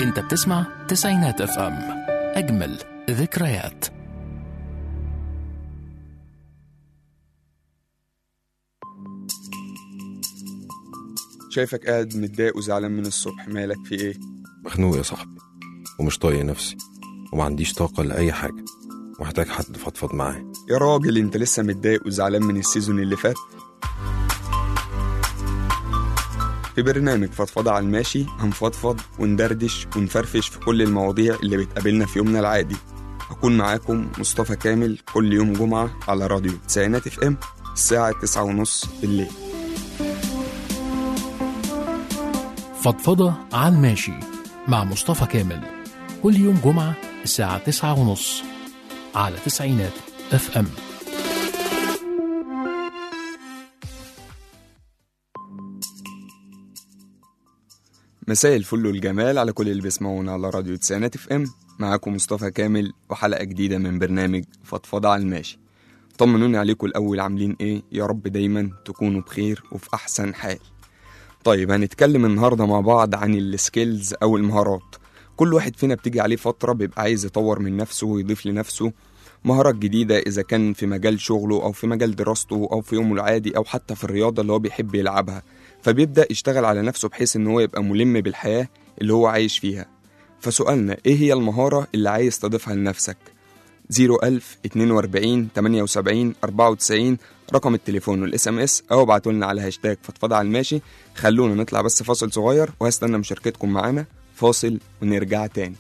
انت بتسمع تسعينات اف ام اجمل ذكريات شايفك قاعد متضايق وزعلان من الصبح مالك في ايه مخنوق يا صاحبي ومش طايق نفسي وما عنديش طاقة لأي حاجة محتاج حد فضفض معاه يا راجل انت لسه متضايق وزعلان من السيزون اللي فات في برنامج فضفضة على الماشي هنفضفض وندردش ونفرفش في كل المواضيع اللي بتقابلنا في يومنا العادي هكون معاكم مصطفى كامل كل يوم جمعة على راديو تسعينات اف ام الساعة تسعة ونص بالليل فضفضة على الماشي مع مصطفى كامل كل يوم جمعة الساعة تسعة ونص على تسعينات اف ام مساء الفل والجمال على كل اللي بيسمعونا على راديو تسعينات اف ام معاكم مصطفى كامل وحلقة جديدة من برنامج فضفضة على الماشي طمنوني عليكم الأول عاملين ايه يا رب دايما تكونوا بخير وفي أحسن حال طيب هنتكلم النهاردة مع بعض عن السكيلز أو المهارات كل واحد فينا بتيجي عليه فترة بيبقى عايز يطور من نفسه ويضيف لنفسه مهارات جديدة إذا كان في مجال شغله أو في مجال دراسته أو في يومه العادي أو حتى في الرياضة اللي هو بيحب يلعبها فبيبدأ يشتغل على نفسه بحيث إن هو يبقى ملم بالحياة اللي هو عايش فيها فسؤالنا إيه هي المهارة اللي عايز تضيفها لنفسك 01000 42 78 94 رقم التليفون والاس ام اس او ابعتوا لنا على هاشتاج فضفضه على الماشي خلونا نطلع بس فاصل صغير وهستنى مشاركتكم معانا فاصل ونرجع تاني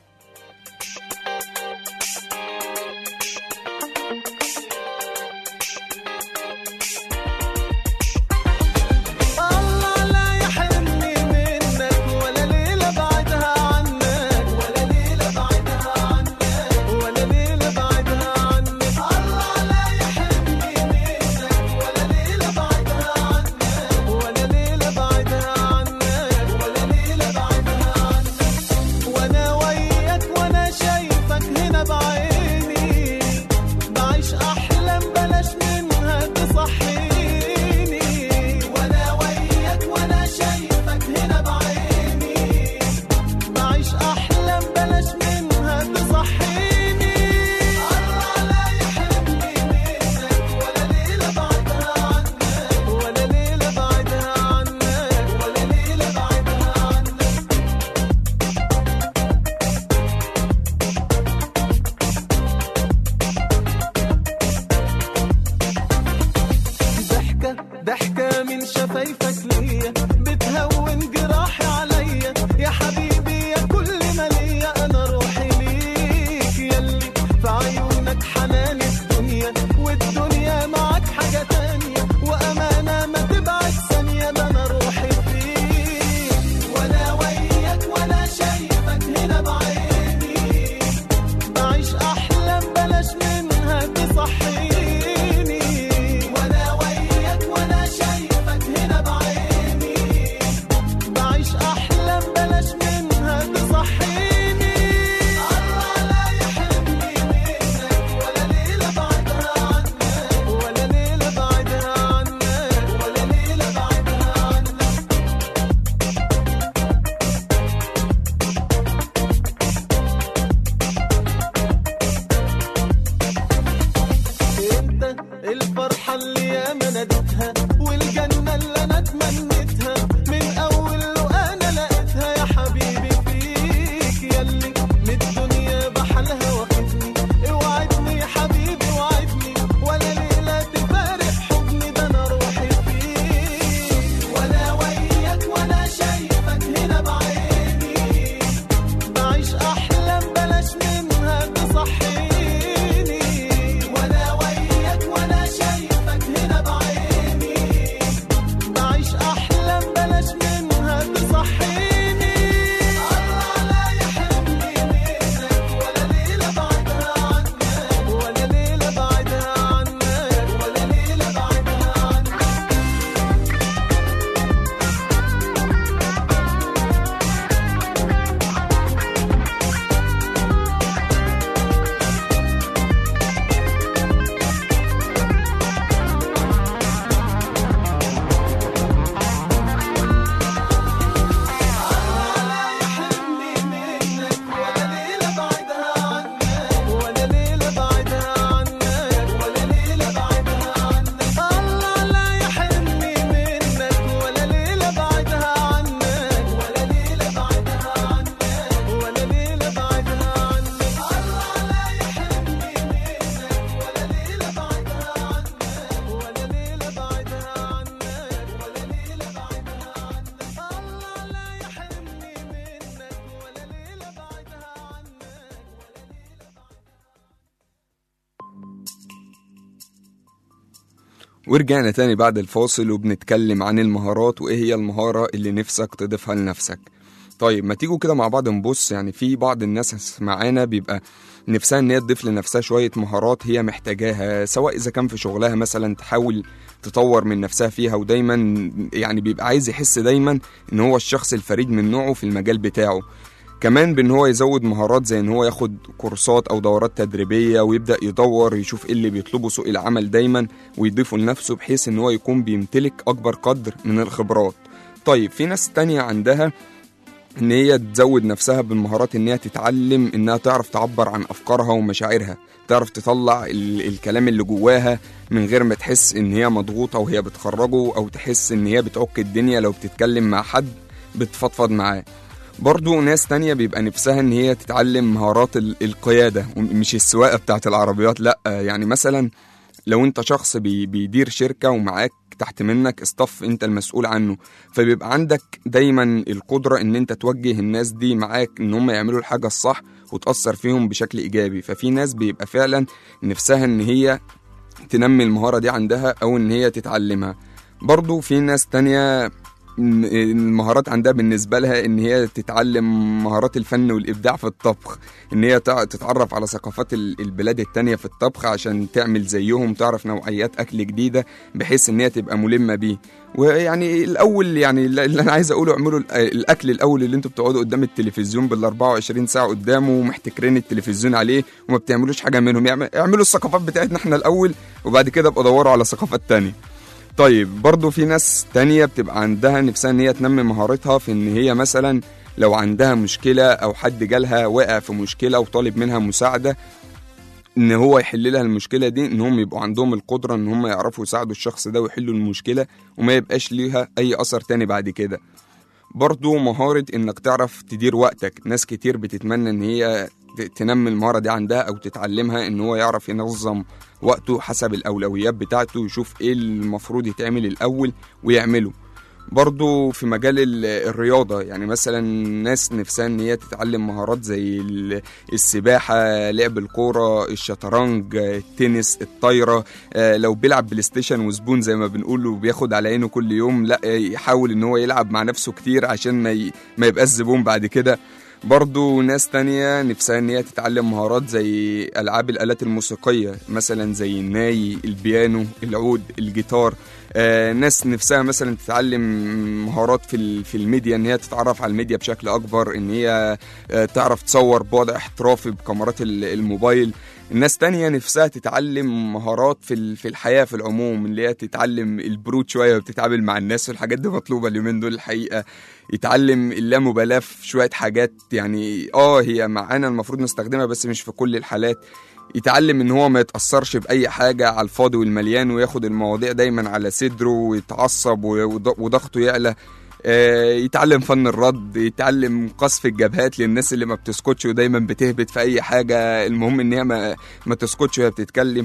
الله لا يحرمني منك ولا ليلة بعدها عنك ولا ليلة بعدها عنك ولا ليلة بعدها عنك الله لا يحرمني منك ولا ليلة بعدها عنك ولا ليلة بعدها عنك ولا ليلة بعدها عنك وانا وياك وانا شايفك هنا بعيني بعيش احلام بلاش منها تصحيني وانا وياك وانا شايفك هنا بعيني بعيش احلام بلاش منها تصحيني الله لا يحرمني منك ولا ليله بعدها عنك ولا ليله بعدها عنك ولا ليله بعدها عنك ضحكة ضحكة من شفايفك ليا بتهون جراحي عليا يا حبيبي يا كل ما ليا أنا روحي ليك ياللي في عيونك حنان الدنيا والدنيا معاك حاجة تانية وأمانة ما تبعد ثانية ده أنا روحي فيك وأنا وياك وأنا شايفك هنا بعيني بعيش احلام بلاش منها تصحيني وانا وياك وانا شايفك هنا بعيني بعيش ورجعنا تاني بعد الفاصل وبنتكلم عن المهارات وإيه هي المهارة اللي نفسك تضيفها لنفسك طيب ما تيجوا كده مع بعض نبص يعني في بعض الناس معانا بيبقى نفسها ان هي تضيف لنفسها شوية مهارات هي محتاجاها سواء اذا كان في شغلها مثلا تحاول تطور من نفسها فيها ودايما يعني بيبقى عايز يحس دايما ان هو الشخص الفريد من نوعه في المجال بتاعه كمان بان هو يزود مهارات زي ان هو ياخد كورسات او دورات تدريبيه ويبدا يدور يشوف ايه اللي بيطلبه سوق العمل دايما ويضيفه لنفسه بحيث ان هو يكون بيمتلك اكبر قدر من الخبرات طيب في ناس تانية عندها ان هي تزود نفسها بالمهارات ان هي تتعلم انها تعرف تعبر عن افكارها ومشاعرها تعرف تطلع ال- الكلام اللي جواها من غير ما تحس ان هي مضغوطه وهي بتخرجه او تحس ان هي بتعك الدنيا لو بتتكلم مع حد بتفضفض معاه برضو ناس تانية بيبقى نفسها ان هي تتعلم مهارات ال- القيادة مش السواقة بتاعت العربيات لا يعني مثلا لو انت شخص بي بيدير شركة ومعاك تحت منك استاف انت المسؤول عنه فبيبقى عندك دايما القدرة ان انت توجه الناس دي معاك ان هم يعملوا الحاجة الصح وتأثر فيهم بشكل ايجابي ففي ناس بيبقى فعلا نفسها ان هي تنمي المهارة دي عندها او ان هي تتعلمها برضو في ناس تانية م- المهارات عندها بالنسبة لها إن هي تتعلم مهارات الفن والإبداع في الطبخ إن هي تع- تتعرف على ثقافات ال- البلاد التانية في الطبخ عشان تعمل زيهم تعرف نوعيات أكل جديدة بحيث إن هي تبقى ملمة بيه ويعني الأول يعني اللي أنا عايز أقوله اعملوا ال- الأكل الأول اللي أنتوا بتقعدوا قدام التلفزيون بال 24 ساعة قدامه ومحتكرين التلفزيون عليه وما بتعملوش حاجة منهم يعمل- اعملوا الثقافات بتاعتنا إحنا الأول وبعد كده ابقوا دوروا على ثقافات تانية طيب برضو في ناس تانية بتبقى عندها نفسها ان هي تنمي مهارتها في ان هي مثلا لو عندها مشكلة او حد جالها واقع في مشكلة وطالب منها مساعدة ان هو يحل لها المشكلة دي ان هم يبقوا عندهم القدرة ان هم يعرفوا يساعدوا الشخص ده ويحلوا المشكلة وما يبقاش ليها اي اثر تاني بعد كده برضو مهارة انك تعرف تدير وقتك ناس كتير بتتمنى ان هي ت- تنمي المهارة دي عندها او تتعلمها ان هو يعرف ينظم وقته حسب الاولويات بتاعته ويشوف ايه المفروض يتعمل الاول ويعمله برضو في مجال ال- الرياضة يعني مثلا ناس نفسها ان هي تتعلم مهارات زي ال- السباحة لعب الكورة الشطرنج التنس الطايرة آه، لو بيلعب بلاي ستيشن وزبون زي ما بنقول وبياخد على عينه كل يوم لا يحاول ان هو يلعب مع نفسه كتير عشان ما ي... ما يبقاش زبون بعد كده برضو ناس تانية نفسها ان هي تتعلم مهارات زي العاب الالات الموسيقية مثلا زي الناي البيانو العود الجيتار آه ناس نفسها مثلا تتعلم مهارات في ال- في الميديا ان هي تتعرف على الميديا بشكل اكبر ان هي آه تعرف تصور بوضع احترافي بكاميرات ال- الموبايل الناس تانية نفسها تتعلم مهارات في ال- في الحياة في العموم اللي هي تتعلم البرود شوية وبتتعامل مع الناس والحاجات دي مطلوبة اليومين دول الحقيقة يتعلم اللامبالاة في شوية حاجات يعني اه هي معانا المفروض نستخدمها بس مش في كل الحالات يتعلم ان هو ما يتأثرش بأي حاجة على الفاضي والمليان وياخد المواضيع دايما على صدره ويتعصب وض- وضغطه يعلى آه، يتعلم فن الرد يتعلم قصف الجبهات للناس اللي ما بتسكتش ودايما بتهبط في اي حاجة المهم ان هي ما, ما تسكتش وهي بتتكلم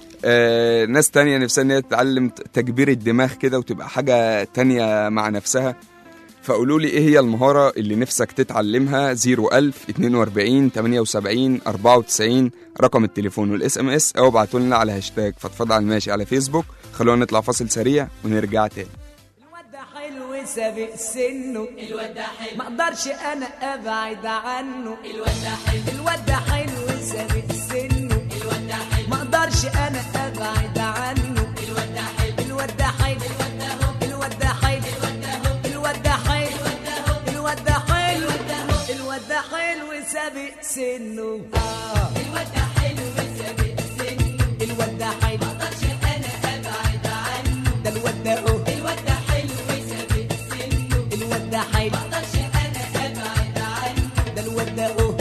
آه، ناس تانية نفسها ان هي تتعلم تكبير الدماغ كده وتبقى حاجة تانية مع نفسها فقولوا لي ايه هي المهارة اللي نفسك تتعلمها 01000 42 78 94 رقم التليفون والاس ام اس او ابعتوا لنا على هاشتاج فضفض على الماشي على فيسبوك خلونا نطلع فاصل سريع ونرجع تاني الواد ده حلو سابق سنه الواد ده حلو ما اقدرش انا ابعد عنه الواد ده حلو الواد ده حلو سابق سنه الواد ده حلو ما اقدرش انا ابعد عنه الواد ده حلو الواد ده حلو الواد ده حلو الواد ده حلو الواد ده حلو الواد ده حلو سابق سنه آه. الواد ده حلو سابق سنه الواد ده حلو ما اقدرش انا ابعد عنه ده الواد ده هو الواد ده حلو سابق سنه الواد ده حلو ما اقدرش انا ابعد عنه ده الواد ده هو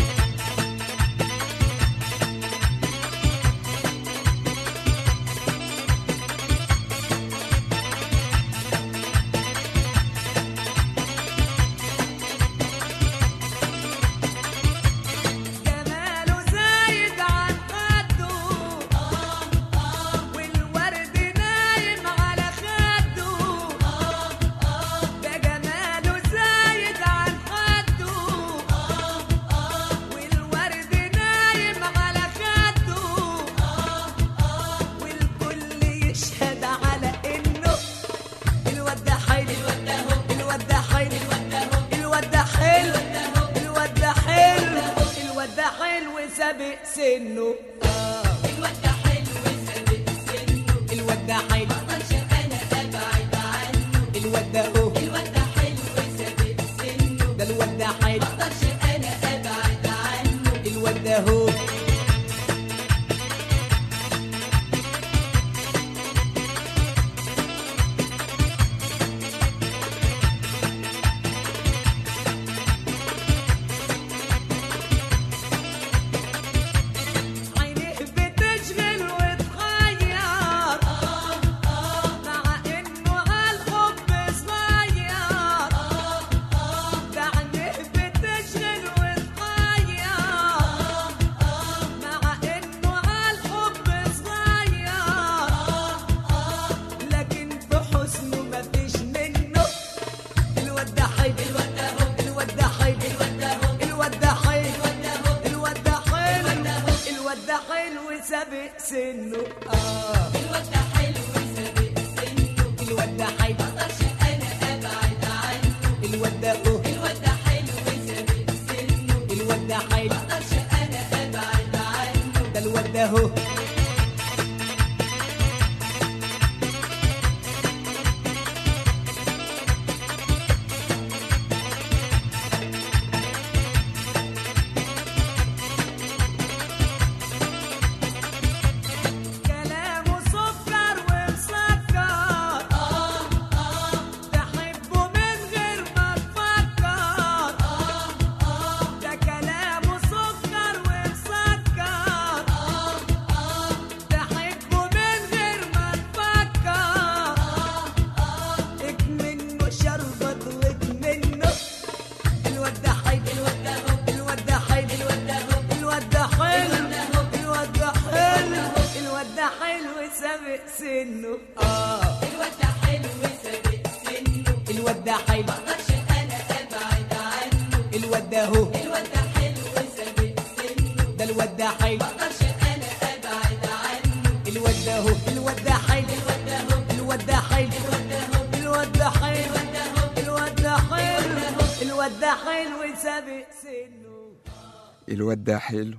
جماله زايد عن خده والورد نايم على خده ده جماله زايد سنه آه. الواد ده حلو سابق سنه الواد ده حلو مقدرش انا ابعد عنه الواد ده هو الواد ده حلو سابق سنه ده الواد ده حلو مقدرش انا ابعد عنه الواد ده هو عينيه بتشغل وتغير مع انه عالحب صغير ده عينيه بتشغل وتغير مع انه عالحب صغير لكن في حسنه مفيش منه الواد ده حلو الواد ده هو الواد ده حلو الواد ده هو الواد ده حلو الواد ده حلو الواد ده حلو سابق سنه اه الواد ده حلو سابق سنه الواد ده حلو مقدرش انا ابعد عنه الواد ده هو الواد ده حلو سابق سنه الواد ده حلو مقدرش انا ابعد عنه ده الواد ده هو كلامه سكر ومسكر تحبه من غير ما تفكر ده كلامه سكر ومسكر تحبه من غير ما تفكر اكمنه شربت واكمنه الواد ده حلو الواد ده هو الواد ده حلو الواد ده هو الواد ده حلو الواد ده حلو الواد ده حلو سابق سنه اه الواد ده حلو سابق سنه الواد ده حلو مقدرش انا ابعد عنه الواد ده هو الواد ده حلو سابق سنه ده الواد ده حلو مقدرش انا ابعد عنه الواد ده هو الواد ده حلو الواد ده هو الواد ده حلو الواد ده حلو الواد ده حلو الواد ده حلو سابق سنه الواد ده حلو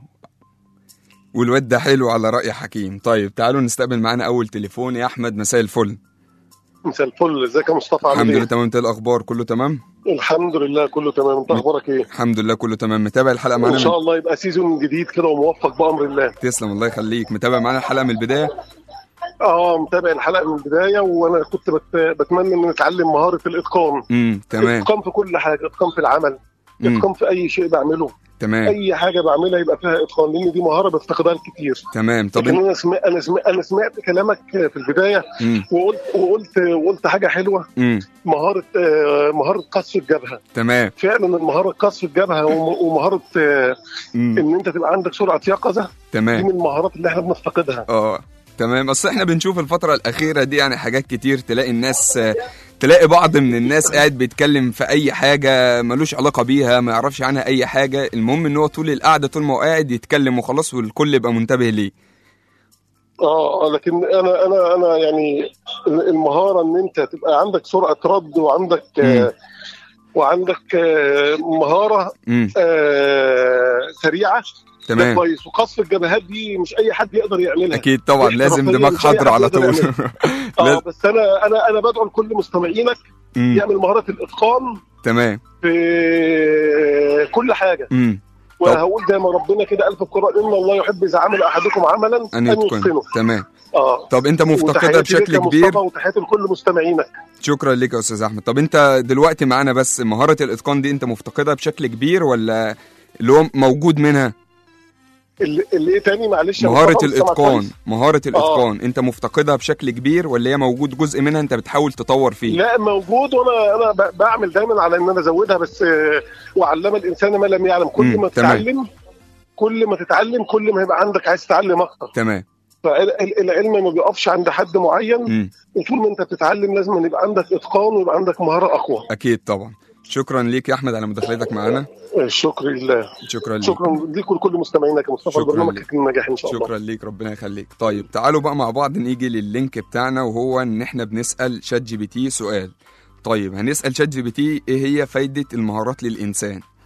والواد ده حلو على رأي حكيم طيب تعالوا نستقبل معانا أول تليفون يا أحمد مساء الفل مساء الفل ازيك يا مصطفى عامل الحمد ايه؟ لله تمام انت إيه الأخبار كله تمام الحمد لله كله تمام انت اخبارك ايه؟ الحمد لله كله تمام متابع الحلقة معانا ان من... شاء الله يبقى سيزون جديد كده وموفق بامر الله تسلم الله يخليك متابع معانا الحلقة من البداية اه متابع الحلقه من البدايه وانا كنت بت... بتمنى ان نتعلم مهاره الاتقان امم تمام اتقان في كل حاجه اتقان في العمل مم. اتقان في اي شيء بعمله تمام اي حاجه بعملها يبقى فيها اتقان لان دي مهاره بفتقدها كتير تمام طب لكن انت انا سمعت انا سمعت انا سمعت كلامك في البدايه امم وقلت وقلت وقلت حاجه حلوه امم مهاره آه، مهاره قصف الجبهه تمام فعلا المهاره قصف الجبهه وم- ومهاره آه، امم ان انت تبقى عندك سرعه يقظه دي تمام من المهارات اللي احنا بنفتقدها اه تمام اصل احنا بنشوف الفترة الأخيرة دي يعني حاجات كتير تلاقي الناس آه، تلاقي بعض من الناس قاعد بيتكلم في أي حاجة ملوش علاقة بيها ما يعرفش عنها أي حاجة المهم إن هو طول القعدة طول ما هو قاعد يتكلم وخلاص والكل يبقى منتبه ليه اه آه، لكن انا انا انا يعني المهاره ان انت تبقى عندك سرعه رد وعندك آه وعندك آه مهاره امم آه سريعه ده تمام كويس وقصف الجبهات دي مش اي حد يقدر يعملها أكيد طبعا دي لازم احترافية دماغ مش أي حاضر حد على يقدر طول يعملها. اه لاز- بس انا انا انا بدعو لكل مستمعينك مم. يعمل مهاره الاتقان تمام في كل حاجه امم وهقول زي ما ربنا كده قال في القران ان الله يحب اذا عمل احدكم عملا أن ان يتقن يتقنه تمام اه طب أنت مفتقدها وتحياتي ليك بشكل يا كبير مصطفى وتحياتي لكل مستمعينك شكرا لك يا استاذ احمد طب انت دلوقتي معانا بس مهاره الاتقان دي انت مفتقدها بشكل كبير ولا اللي هو موجود منها اللي, اللي ايه تاني معلش يا مهاره مصطفى، مش سامع الاتقان كويس. مهاره الاتقان انت مفتقدها بشكل كبير ولا هي موجود جزء منها انت بتحاول تطور فيه لا موجود وانا انا ب- بعمل دايما على ان انا ازودها بس آه، وعلم الانسان ما لم يعلم كل مم، ما تمام. تتعلم كل ما تتعلم كل ما يبقى عندك عايز تتعلم اكتر تمام فالعلم ما بيقفش عند حد معين امم وطول ما انت بتتعلم لازم أن يبقى عندك اتقان ويبقى عندك مهاره اقوى اكيد طبعا شكرا ليك يا احمد على مداخلتك معانا الشكر لله شكرا ليك شكرا ليك ولكل مستمعينك يا مصطفى شكراً البرنامج ليك. كان ناجح ان شاء الله شكرا ليك ربنا يخليك طيب تعالوا بقى مع بعض نيجي لللينك بتاعنا وهو ان احنا بنسال شات جي بي تي سؤال طيب هنسال شات جي بي تي ايه هي فايده المهارات للانسان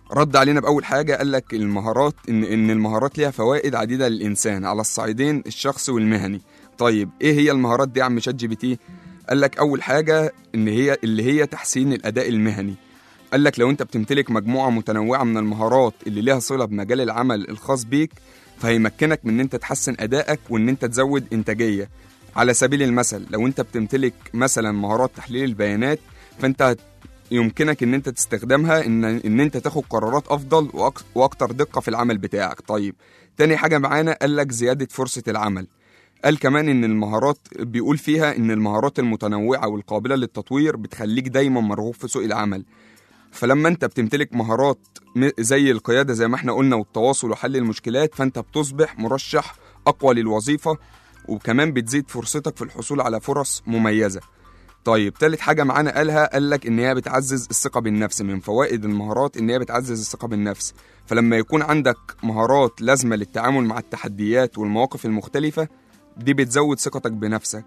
رد علينا باول حاجه قال لك المهارات ان ان المهارات ليها فوائد عديده للانسان على الصعيدين الشخصي والمهني طيب ايه هي المهارات دي يا عم شات جي بي تي قال لك اول حاجه ان هي اللي هي تحسين الاداء المهني قال لك لو انت بتمتلك مجموعه متنوعه من المهارات اللي ليها صله بمجال العمل الخاص بيك فهيمكنك من ان انت تحسن ادائك وان انت تزود انتاجيه على سبيل المثل لو انت بتمتلك مثلا مهارات تحليل البيانات فانت هت- يمكنك ان انت تستخدمها ان ان انت تاخد قرارات افضل وأك- واكتر دقه في العمل بتاعك طيب تاني حاجه معانا قال لك زياده فرصه العمل قال كمان ان المهارات بيقول فيها ان المهارات المتنوعه والقابله للتطوير بتخليك دايما مرغوب في سوق العمل فلما انت بتمتلك مهارات م- زي القياده زي ما احنا قلنا والتواصل وحل المشكلات فانت بتصبح مرشح اقوى للوظيفه وكمان بتزيد فرصتك في الحصول على فرص مميزه طيب تالت حاجة معانا قالها قال لك إن هي بتعزز الثقة بالنفس من فوائد المهارات إن هي بتعزز الثقة بالنفس فلما يكون عندك مهارات لازمة للتعامل مع التحديات والمواقف المختلفة دي بتزود ثقتك بنفسك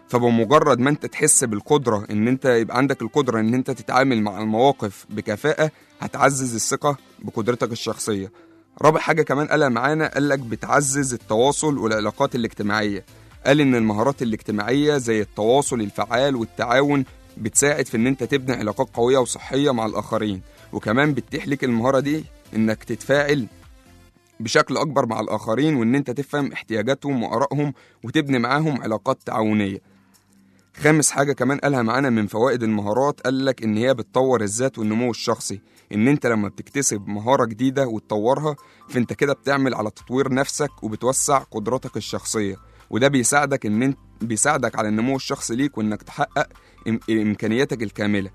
فبمجرد ما انت تحس بالقدرة ان انت يبقى عندك القدرة ان انت تتعامل مع المواقف بكفاءة هتعزز الثقة بقدرتك الشخصية رابع حاجة كمان قالها معانا قالك بتعزز التواصل والعلاقات الاجتماعية قال ان المهارات الاجتماعية زي التواصل الفعال والتعاون بتساعد في ان انت تبني علاقات قوية وصحية مع الاخرين وكمان بتتيح لك المهارة دي انك تتفاعل بشكل اكبر مع الاخرين وان انت تفهم احتياجاتهم وارائهم وتبني معاهم علاقات تعاونيه خامس حاجه كمان قالها معانا من فوائد المهارات قال لك ان هي بتطور الذات والنمو الشخصي ان انت لما بتكتسب مهاره جديده وتطورها فانت كده بتعمل على تطوير نفسك وبتوسع قدراتك الشخصيه وده بيساعدك ان انت بيساعدك على النمو الشخصي ليك وانك تحقق إم- امكانياتك الكامله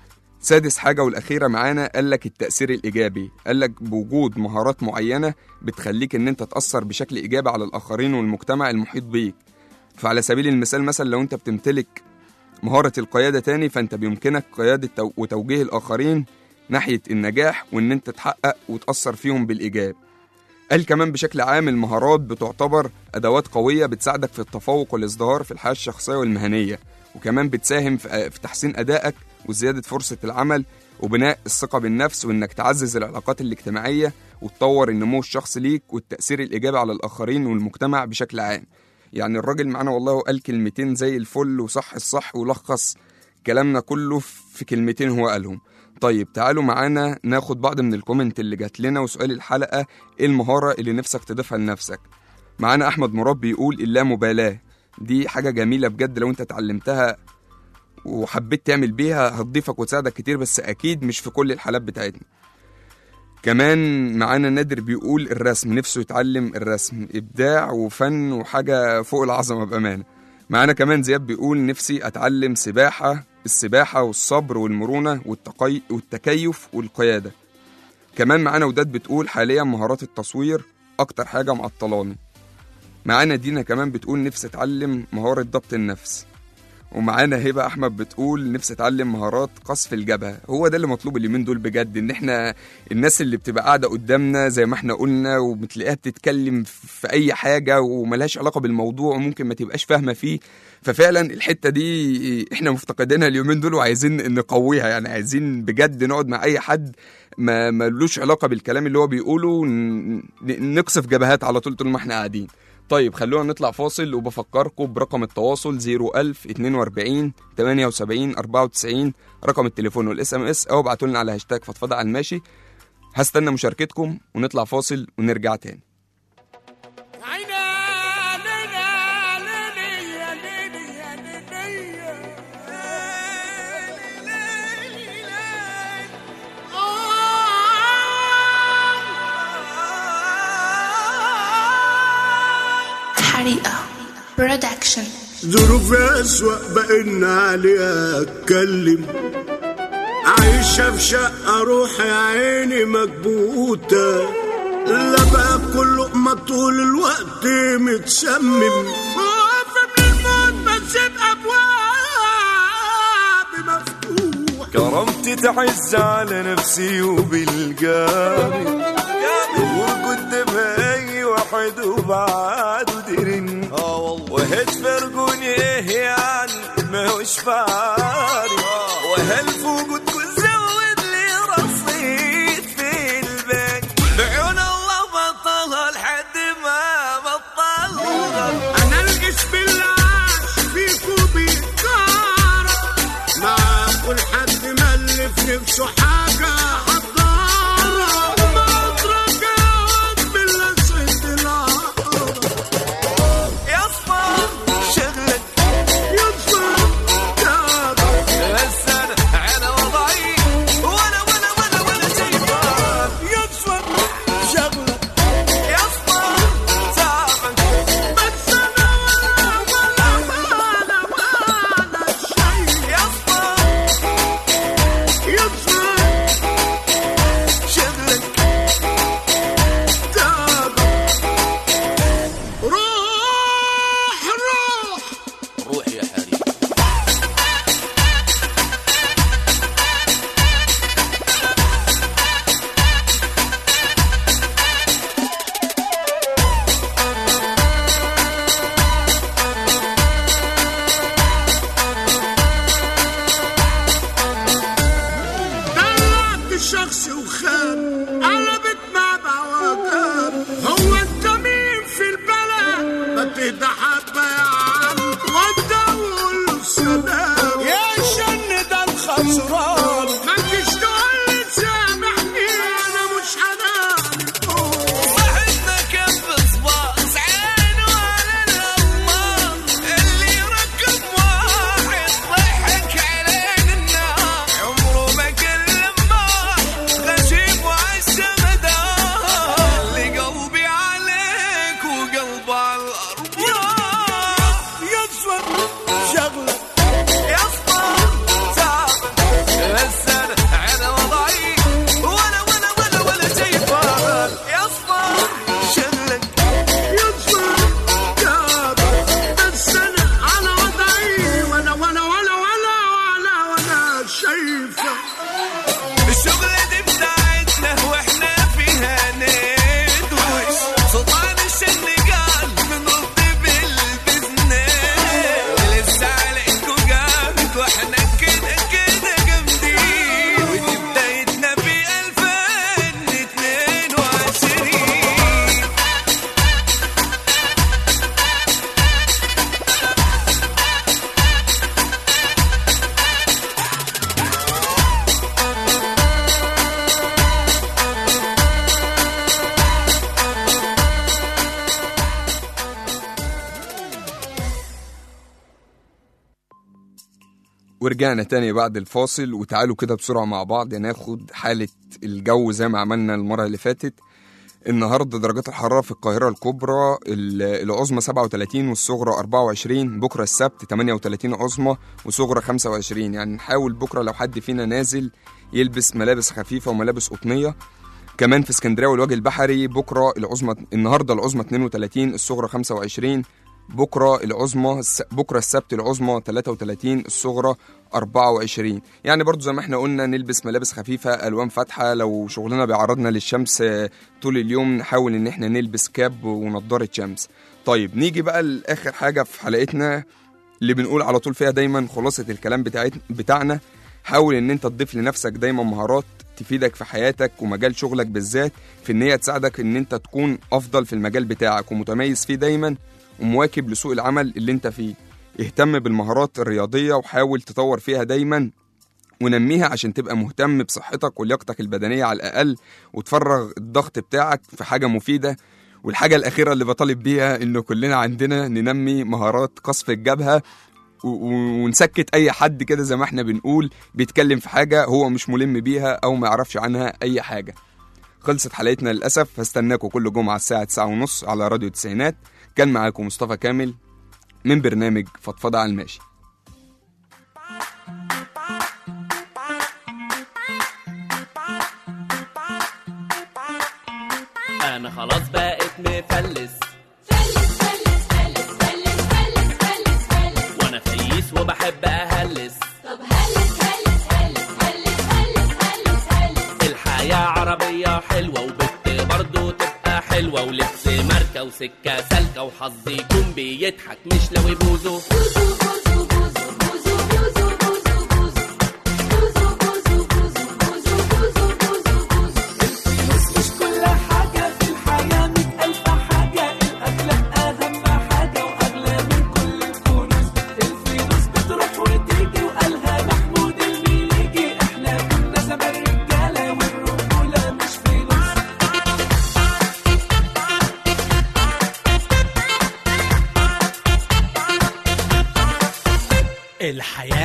سادس حاجة والأخيرة معانا قال لك التأثير الإيجابي قال لك بوجود مهارات معينة بتخليك إن أنت تأثر بشكل إيجابي على الآخرين والمجتمع المحيط بيك فعلى سبيل المثال مثلا لو أنت بتمتلك مهارة القيادة تاني فأنت بيمكنك قيادة تو- وتوجيه الآخرين ناحية النجاح وإن أنت تحقق وتأثر فيهم بالإيجاب قال كمان بشكل عام المهارات بتعتبر أدوات قوية بتساعدك في التفوق والازدهار في الحياة الشخصية والمهنية وكمان بتساهم في في تحسين أدائك وزيادة فرصة العمل وبناء الثقة بالنفس وإنك تعزز العلاقات الاجتماعية وتطور النمو الشخصي ليك والتأثير الإيجابي على الآخرين والمجتمع بشكل عام يعني الراجل معانا والله قال كلمتين زي الفل وصح الصح ولخص كلامنا كله في كلمتين هو قالهم طيب تعالوا معانا ناخد بعض من الكومنت اللي جات لنا وسؤال الحلقة ايه المهارة اللي نفسك تضيفها لنفسك معانا أحمد مراد بيقول اللامبالاة دي حاجة جميلة بجد لو انت اتعلمتها وحبيت تعمل بيها هتضيفك وتساعدك كتير بس أكيد مش في كل الحالات بتاعتنا كمان معانا نادر بيقول الرسم نفسه يتعلم الرسم إبداع وفن وحاجة فوق العظمة بأمانة معانا كمان زياد بيقول نفسي أتعلم سباحة السباحة والصبر والمرونة والتقي... والتكيف والقيادة كمان معانا وداد بتقول حاليا مهارات التصوير أكتر حاجة معطلاني معانا دينا كمان بتقول نفسي أتعلم مهارة ضبط النفس ومعانا هبه احمد بتقول نفسي اتعلم مهارات قصف الجبهه هو ده اللي مطلوب اليومين دول بجد ان احنا الناس اللي بتبقى قاعده قدامنا زي ما احنا قلنا وبتلاقيها بتتكلم في اي حاجه وملهاش علاقه بالموضوع وممكن ما تبقاش فاهمه فيه ففعلا الحته دي احنا مفتقدينها اليومين دول وعايزين نقويها يعني عايزين بجد نقعد مع اي حد ما ملوش علاقه بالكلام اللي هو بيقوله ن- ن- نقصف جبهات على طول طول ما احنا قاعدين طيب خلونا نطلع فاصل وبفكركم برقم التواصل 01000 42 78 94 رقم التليفون والاس ام اس او ابعتوا لنا على هاشتاج فضفضه على الماشي هستنى مشاركتكم ونطلع فاصل ونرجع تاني حريقة برودكشن ظروف أسوأ بقينا عليها أتكلم عايشة في شقة روحي يا عيني مكبوتة لا بقى كل لقمة طول الوقت متسمم خوف من الموت بس بأبواب مفتوح كرامتي تعز على نفسي وبالجامد وقدام اي واحد وبعده درن اه والله وهج فرقوني ايه يعني ما هوش فارق وهل في وجودكم زود لي رصيد في لحد ما اللي في نفسه حاجة حضارة مطرق قاعد بالأسد العقرب يصفى شغلك يصفى تابع بس انا انا وضعي وانا وانا وانا وانا شايفك يصفى شغلك يصفى تعبك بس أنا ولا ولا ولا ولا شيء يصفى يصفى شغلك تابع روح روح روح يا حريم دلعت الشخص وخان قلبت مع بعوجان هو انت مين في البلد ما تهدى حبه يا عم وانت قول له سلام يا شن ده الخسران ما تجيش تقول لي سامحني انا مش هنام صاحبنا كان بصباص عينه على الأمار اللي ركب واحد ضحك علينا النار عمره ما كلم واحد غشيم وعش مدار اللي قلبي عليك وقلبه على الأرض يصفر شغلك يصفى تعبك بس انا انا وضعي ولا ولا ولا ولا شايفك يصفى شغلك يصفر تابع بس انا على وضعي ولا ولا ولا ولا ولا ولا شايفك الشغلة دي بتاعتنا واحنا فيها ندوش سلطان الشنقال بنرد بالبزنس لسه عليكوا جامد واحنا كده كده جامدين ودي بدايتنا في 2022 ورجعنا تاني بعد الفاصل وتعالوا كده بسرعة مع بعض ناخد حالة الجو زي ما عملنا المرة اللي فاتت النهاردة درجات الحرارة في القاهرة الكبرى ال- العظمى 37 والصغرى 24 بكرة السبت 38 عظمى وصغرى 25 يعني نحاول بكرة لو حد فينا نازل يلبس ملابس خفيفة وملابس قطنية كمان في اسكندريه والوجه البحري بكره العظمى النهارده العظمى 32 الصغرى 25 بكره العظمى الس- بكره السبت العظمى 33 الصغرى 24 يعني برضو زي ما احنا قلنا نلبس ملابس خفيفه الوان فاتحه لو شغلنا بيعرضنا للشمس آه، طول اليوم نحاول ان احنا نلبس كاب ونضاره شمس طيب نيجي بقى لاخر حاجه في حلقتنا اللي بنقول على طول فيها دايما خلاصه الكلام بتاعت بتاعنا حاول ان انت تضيف لنفسك دايما مهارات تفيدك في حياتك ومجال شغلك بالذات في ان هي تساعدك ان انت تكون افضل في المجال بتاعك ومتميز فيه دايما ومواكب لسوق العمل اللي انت فيه اهتم بالمهارات الرياضية وحاول تطور فيها دايما ونميها عشان تبقى مهتم بصحتك ولياقتك البدنية على الأقل وتفرغ الضغط بتاعك في حاجة مفيدة والحاجة الأخيرة اللي بطالب بيها إنه كلنا عندنا ننمي مهارات قصف الجبهة و- و- ونسكت أي حد كده زي ما احنا بنقول بيتكلم في حاجة هو مش ملم بيها أو ما يعرفش عنها أي حاجة خلصت حلقتنا للأسف هستناكم كل جمعة الساعة 9 ونص على راديو التسعينات كان معاكم مصطفى كامل من برنامج فضفضة على الماشي انا خلاص بقيت مفلس وانا فييس وبحب اهلس الحياة عربية حلوة وبت برضو تبقى حلوة ولبس ماركة وسكة سالكة وحظي يكون بيضحك مش لو يبوظوا مش كل حاجة في الحياة مئة ألف حاجة الأخلاق أهم حاجة وأغلى من كل الكنوز الفلوس بتروح وتيجي وقالها محمود المليونير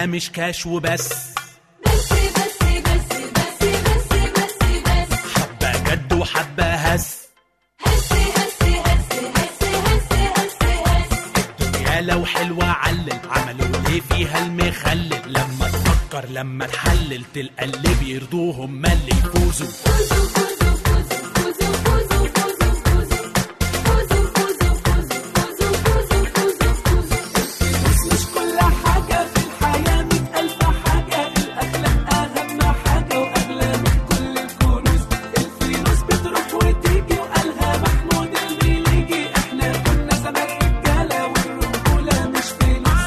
الحياة مش كاش وبس حبة جد وحبة هس الدنيا لو حلوة علل عملوا ليه فيها المخلل لما تفكر لما تحلل تلقى اللي بيرضوهم ما اللي يفوزوا مش كل حاجة في الحياة مئة ألف حاجة الأخلاق أهم حاجة وأغلى من كل الكنوز الفلوس بتروح وتيجي وقالها محمود المليجي إحنا كنا زمان رجالة والرجولة مش فلوس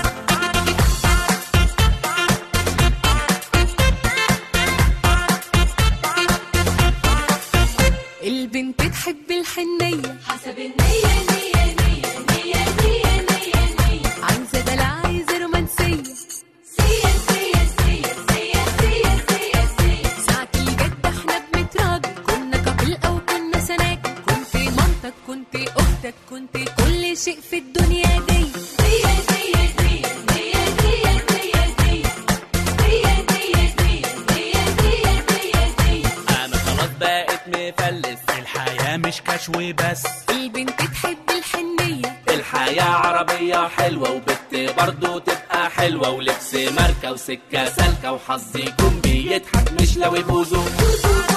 البنت تحب الحنية حسب النية نية نية نية نية نية نية عايزة دلع عايزة رومانسية سيا سيا سيا سيا سيا سيا سيا ساعة الجد احنا بنتراجع كنا قبل أو كنا سناجل كنت مامتك كنت أختك كنت كل شيء في الدنيا دي سيا سيا سيا سيا سيا سيا سيا سيا سيا سيا سيا سيا سيا سيا انا خلاص بقيت مفلس الحياة مش كاش وبس البنت تحب الحنية الحياة عربية حلوة وبت برضه تبقى حلوة ولبس ماركة وسكة سالكة وحظ يكون بيضحك مش لو يبوظوا